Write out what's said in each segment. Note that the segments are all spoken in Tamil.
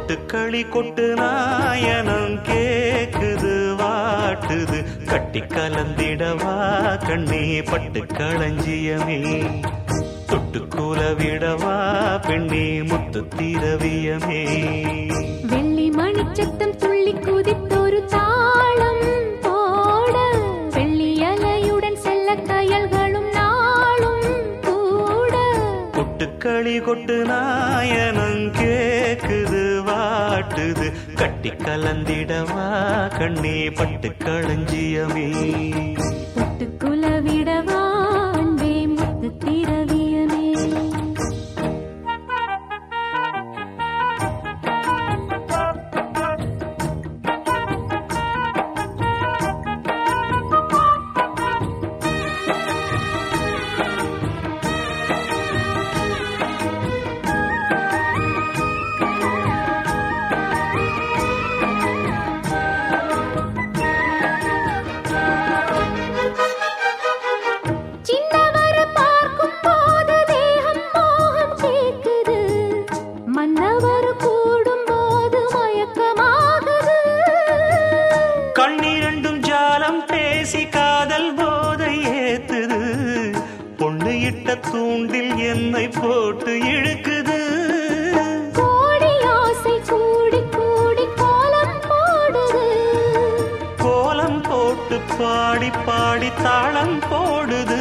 கொட்டுக்களி கொட்டு நாயனம் கேக்குது வாட்டுது கட்டி கலந்திடவா கண்ணே பட்டு களஞ்சியமே தொட்டுக்கூல விடவா பெண்ணே முத்து திரவியமே வெள்ளி மணிச்சத்தம் துள்ளி குதித்தொரு தாளம் போட வெள்ளி அலையுடன் செல்ல கயல்களும் நாளும் கூட கொட்டுக்களி கொட்டு நாயனம் கேக்குது வாட்டுது கட்டி கலந்திடவா கண்ணே பட்டு களஞ்சியமே தொட்டுக்குல விடவா அன்பே முத்து திரவியமே சின்னவர பார்க்கும் போது தேகம் மோகம் கேக்குது மன்னவர் கூடும் போது மயக்கமாகுது கண்ணிரண்டும் ஜாலம் பேசி காதல் போதை ஏத்துது பொண்ணு இட்ட தூண்டில் என்னை போட்டு இழுக்குது கோடி ஆசை கூடி கூடி கோலம் போடுது கோலம் போட்டு பாடி பாடி தாளம் போடுது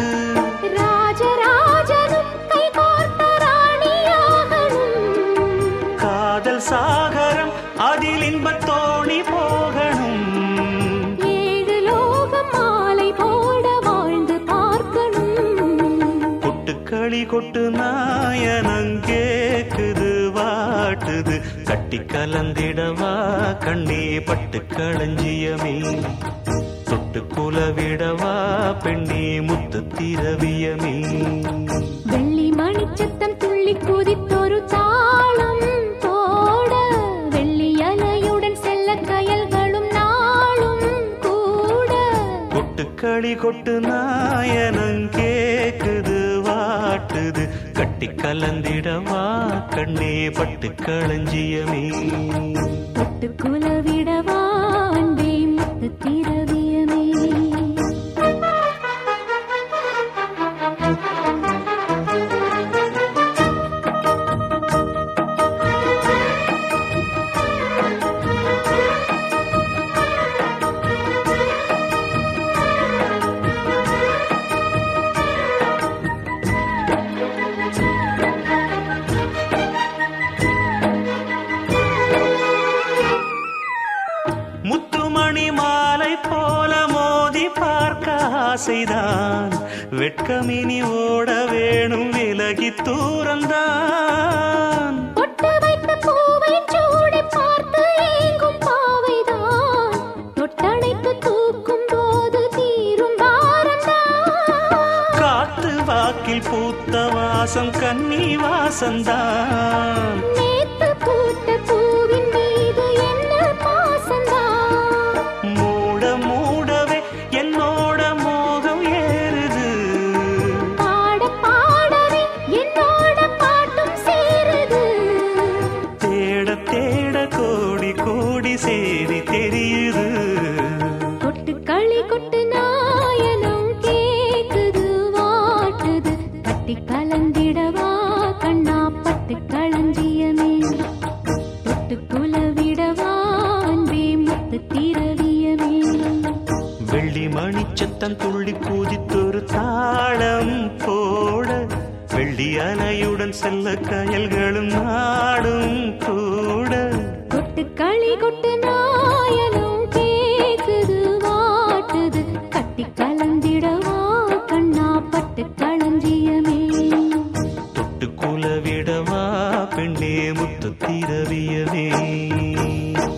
ராஜராஜனும் கை கோர்த்த ராணியாகணும் காதல் சாகரம் அதில் இன்பத் தோணி போகணும் ஏழு லோகம் மாலை போட வாழ்ந்து பார்க்கணும் கொட்டுக்களி கொட்டு நாயனம் கேக்குது வாட்டுது கட்டி கலந்திடவா கண்ணே பட்டு களஞ்சியமே தொட்டு குலவிடவா பெண்ணே முத்து திரவியமே வெள்ளி மணிச்சத்தம் துள்ளி குதித்தொரு தாளம் போட வெள்ளி அலையுடன் செல்ல கயல்களும் நாளும் கூட கொட்டுக்களி கொட்டு நாயனம் கேக்குது வாட்டுது கட்டி கலந்திடவா கண்ணே பட்டு களஞ்சியமே தொட்டு குலவிடவா அன்பே முத்து திரவியமே முத்துமணி மாலை போல மோதி பார்க்க ஆசைதான் வெட்கமினி ஓட வேணும் விலகி தூரந்தான் பொட்டு வைத்த பூவை சூடி பார்த்து ஏங்கும் பாவைதான் தொட்டணைத்து தூக்கும் போது தீரும் பாரந்தான் காத்து வாக்கில் பூத்த வாசம் கன்னி வாசந்தான் நேத்து பூத்த பூவின் மீது என்ன பாசந்தான் மூட மூடவே என்னோட மோகம் ஏறுது பாட பாடவே என்னோட பாட்டும் சேருது தேட தேட கோடி கோடி சேரி தெரியுது கொட்டு களி கொட்டு நாயனம் கேக்குது வாட்டுது கட்டி கலந்திடவா கண்ணா பட்டு களஞ்சியமே தொட்டு குலவிடவா அன்பே முத்து திரவியமே வெள்ளி மணிச்சத்தம் துள்ளி குதித்தொரு தாளம் போட வெள்ளி அலையுடன் செல்ல கயல்களும் நாடும் கூட கொட்டு களி கொட்டு நாயனம் கேக்குது வாட்டுது கட்டி கலந்திடவா கண்ணா பட்டு களஞ்சியமே தொட்டு குலவிடவா பெண்ணே முத்து திரவியவே